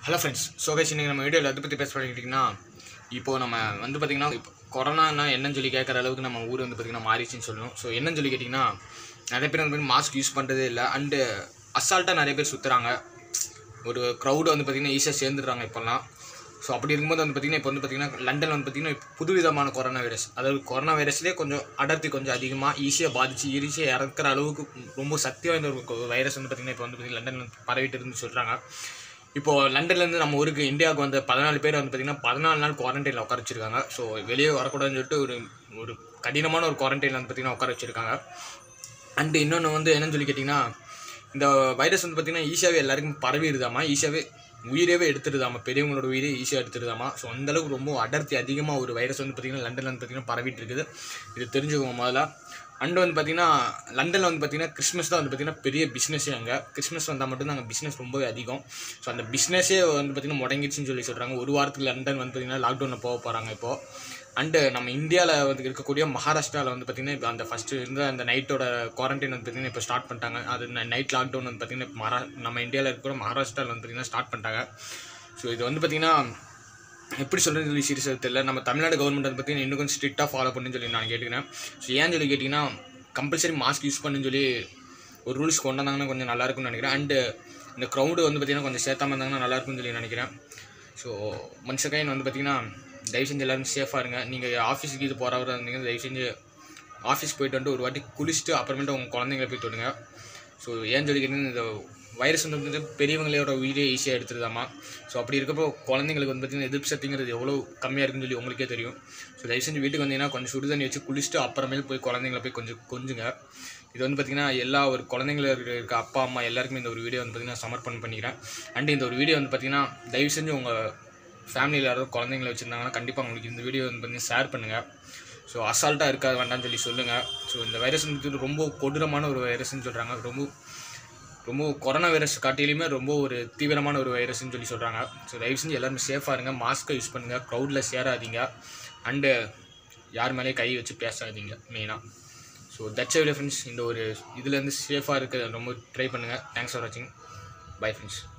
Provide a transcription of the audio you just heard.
hello friends so guys இன்றைக்கி நம்ம வீடியோவில் எதை பற்றி பேச பண்ணிக்கிட்டிங்கன்னா இப்போது நம்ம வந்து பார்த்திங்கன்னா இப்போ கொரோனானா என்னன்னு சொல்லி கேட்குற அளவுக்கு நம்ம ஊர் வந்து பார்த்திங்கன்னா மாறிச்சுன்னு சொல்லணும் ஸோ என்னன்னு சொல்லி கேட்டிங்கன்னா நிறைய பேர் வந்து மாஸ்க் யூஸ் பண்ணுறதே இல்லை அண்டு அசால்ட்டாக நிறைய பேர் சுற்றுறாங்க ஒரு க்ரௌடு வந்து பார்த்திங்கன்னா ஈஸியாக சேர்ந்துடுறாங்க இப்போல்லாம் ஸோ அப்படி இருக்கும்போது வந்து பார்த்திங்கன்னா இப்போ வந்து பார்த்திங்கன்னா லண்டன் வந்து பார்த்திங்கன்னா இப்போ புதுவிதமான கொரோனா வைரஸ் அதாவது கொரோனா வைரஸ்லேயே கொஞ்சம் அடர்த்தி கொஞ்சம் அதிகமாக ஈஸியாக பாதிச்சு ஈஸியாக இறக்குற அளவுக்கு ரொம்ப சக்தி வாய்ந்த ஒரு வைரஸ் வந்து பார்த்திங்கன்னா இப்போ வந்து பார்த்திங்கன்னா லண்டன் பரவிட்டு இருந்து சொல்கிறாங்க இப்போது லண்டன்லேருந்து நம்ம ஊருக்கு இந்தியாவுக்கு வந்த பதினாலு பேர் வந்து பார்த்திங்கன்னா பதினாலு நாள் குவாரண்டைனில் உட்கார வச்சிருக்காங்க ஸோ வெளியே வரக்கூடாதுன்னு சொல்லிட்டு ஒரு ஒரு கடினமான ஒரு குவாரண்டைனில் வந்து பார்த்திங்கன்னா உட்கார வச்சிருக்காங்க அண்டு இன்னொன்று வந்து என்னன்னு சொல்லி கேட்டிங்கன்னா இந்த வைரஸ் வந்து பார்த்திங்கன்னா ஈஸியாகவே எல்லாருக்கும் பரவிடுதாமா ஈஸியாகவே உயிரவே எடுத்துருதாமா பெரியவங்களோட உயிரே ஈஸியாக எடுத்துருதாமா ஸோ அந்தளவுக்கு ரொம்ப அடர்த்தி அதிகமாக ஒரு வைரஸ் வந்து பார்த்திங்கன்னா லண்டனில் வந்து பார்த்திங்கன்னா பரவிட்டு இருக்குது இது தெரிஞ்சுக்கோங்க முதல்ல அண்டு வந்து பார்த்திங்கன்னா லண்டனில் வந்து பார்த்திங்கன்னா கிறிஸ்மஸ் தான் வந்து பார்த்திங்கன்னா பெரிய பிஸ்னஸே அங்கே கிறிஸ்மஸ் வந்தால் மட்டும்தான் அங்கே பிஸ்னஸ் ரொம்பவே அதிகம் ஸோ அந்த பிஸ்னஸே வந்து பார்த்திங்கன்னா முடங்கிடுச்சுன்னு சொல்லி சொல்கிறாங்க ஒரு வாரத்துக்கு லண்டன் வந்து பார்த்திங்கன்னா லாக்டவுனில் போக போகிறாங்க இப்போது அண்டு நம்ம இந்தியாவில் வந்து இருக்கக்கூடிய மகாராஷ்டிராவில் வந்து பார்த்திங்கன்னா இப்போ அந்த ஃபஸ்ட்டு இருந்த அந்த நைட்டோட குவாரண்டைன் வந்து பார்த்திங்கன்னா இப்போ ஸ்டார்ட் பண்ணிட்டாங்க அது நைட் லாக்டவுன் வந்து பார்த்திங்கன்னா இப்போ மகா நம்ம இந்தியாவில் இருக்கிற மகாராஷ்டிராவில் வந்து பார்த்திங்கன்னா ஸ்டார்ட் பண்ணிட்டாங்க ஸோ இது வந்து பார்த்திங்கன்னா எப்படி சொல்கிறது சொல்லி சீரியஸாக தெரியல நம்ம தமிழ்நாடு கவர்மெண்ட் வந்து பார்த்திங்கன்னா இன்னும் கொஞ்சம் ஸ்ட்ரிக்டாக ஃபாலோ பண்ணுன்னு சொல்லி நான் கேட்டுக்கிறேன் ஸோ ஏன்னு சொல்லி கேட்டிங்கன்னா கம்பல்சரி மாஸ்க் யூஸ் பண்ணுன்னு சொல்லி ஒரு ரூல்ஸ் கொண்டு வந்தாங்கன்னா கொஞ்சம் நல்லா இருக்கும்னு நினைக்கிறேன் அண்டு இந்த க்ரௌடு வந்து பார்த்திங்கன்னா கொஞ்சம் சேர்த்தாம இருந்தாங்கன்னா நல்லா இருக்கும்னு சொல்லி நினைக்கிறேன் ஸோ மனுஷகைன் வந்து பார்த்திங்கன்னா தயவு செஞ்சு எல்லாரும் சேஃபாக இருங்க நீங்கள் ஆஃபீஸுக்கு இது போகிறவராக இருந்தீங்கன்னா தயவு செஞ்சு ஆஃபீஸ் போயிட்டு வந்துட்டு ஒரு வாட்டி குளிச்சுட்டு அப்புறமேட்டு உங்கள் குழந்தைங்கள போய் தொடுங்க ஸோ ஏன்னு சொல்லி கேட்டிங்கன்னா இந்த வைரஸ் வந்து வந்து பெரியவங்களோட உயிரே ஈஸியாக எடுத்துருதாமா ஸோ அப்படி இருக்கப்போ குழந்தைங்களுக்கு வந்து பார்த்திங்கன்னா எதிர்ப்பு சக்திங்கிறது எவ்வளோ கம்மியாக இருக்குன்னு சொல்லி உங்களுக்கே தெரியும் ஸோ தயவு செஞ்சு வீட்டுக்கு வந்தீங்கன்னா கொஞ்சம் சுடு தண்ணி வச்சு குளிச்சுட்டு அப்புறமேல் போய் குழந்தைங்கள போய் கொஞ்சம் கொஞ்சுங்க இது வந்து பார்த்திங்கன்னா எல்லா ஒரு குழந்தைங்கள இருக்க அப்பா அம்மா எல்லாருக்குமே இந்த ஒரு வீடியோ வந்து பார்த்திங்கன்னா சமர்ப்பணம் பண்ணிக்கிறேன் அண்ட் இந்த ஒரு வீடியோ வந்து பார்த்திங்கன்னா தயவு செஞ்சு உங்கள் ஃபேமிலியில் யாராவது குழந்தைங்கள வச்சுருந்தாங்கன்னா கண்டிப்பாக உங்களுக்கு இந்த வீடியோ வந்து பார்த்திங்கன்னா ஷேர் பண்ணுங்கள் ஸோ அசால்ட்டாக இருக்காது வேண்டாம்னு சொல்லி சொல்லுங்கள் ஸோ இந்த வைரஸ் வந்து ரொம்ப கொடூரமான ஒரு வைரஸ்ன்னு சொல்கிறாங்க ரொம்ப ரொம்ப கொரோனா வைரஸ் காட்டிலுமே ரொம்ப ஒரு தீவிரமான ஒரு வைரஸ்ன்னு சொல்லி சொல்கிறாங்க ஸோ தயவு செஞ்சு எல்லாருமே சேஃபாக இருங்க மாஸ்க்கை யூஸ் பண்ணுங்கள் க்ரௌடில் சேராதீங்க அண்டு யார் மேலேயும் கை வச்சு பேசாதீங்க மெயினாக ஸோ தட்ஸ் வீடியோ ஃப்ரெண்ட்ஸ் இந்த ஒரு இதுலேருந்து சேஃபாக இருக்க ரொம்ப ட்ரை பண்ணுங்கள் தேங்க்ஸ் ஃபார் வாட்சிங் பை ஃப்ரெண்ட்ஸ்